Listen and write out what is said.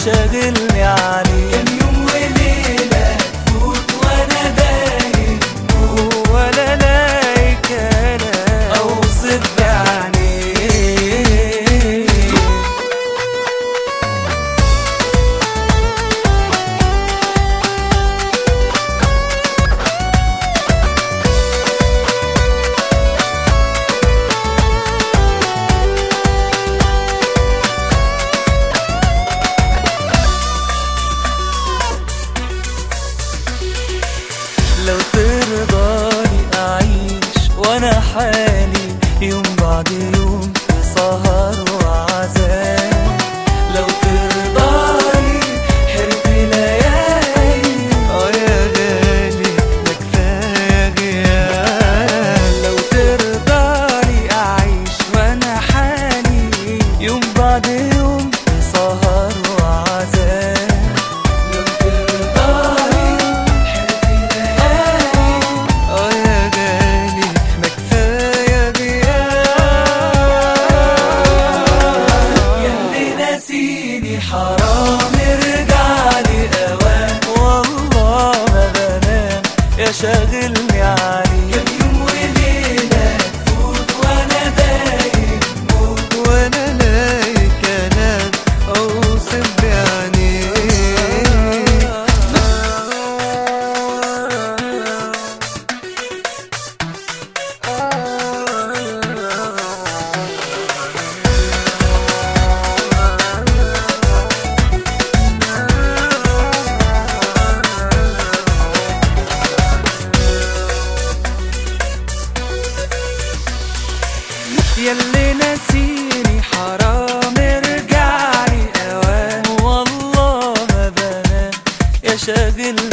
شاغلني عليك كان يوم وليلة تفوت وانا دايم ولا لاقي كلام اوصف بعينيك لو ترضاني أعيش وأنا حالي يوم بعد يوم في سهر وعذاب لو ترضاني حرت ليالي اه يا غالي ده كفاية غياب لو ترضاني أعيش وأنا حالي يوم بعد يوم في سهر وعذاب لو ترضاني حرت ليالي اه يا غالي ما كفاية غياب ياللي ناسيني حرام ارجع لي اوان والله ما بنام يا شاغلني عليك كم يوم وليلة تفوت وانا دايم موت وانا لاقي كلام اوصف بعينيك ياللي ناسيني حرام ارجعلي اوان والله ما بنام يا شاغلني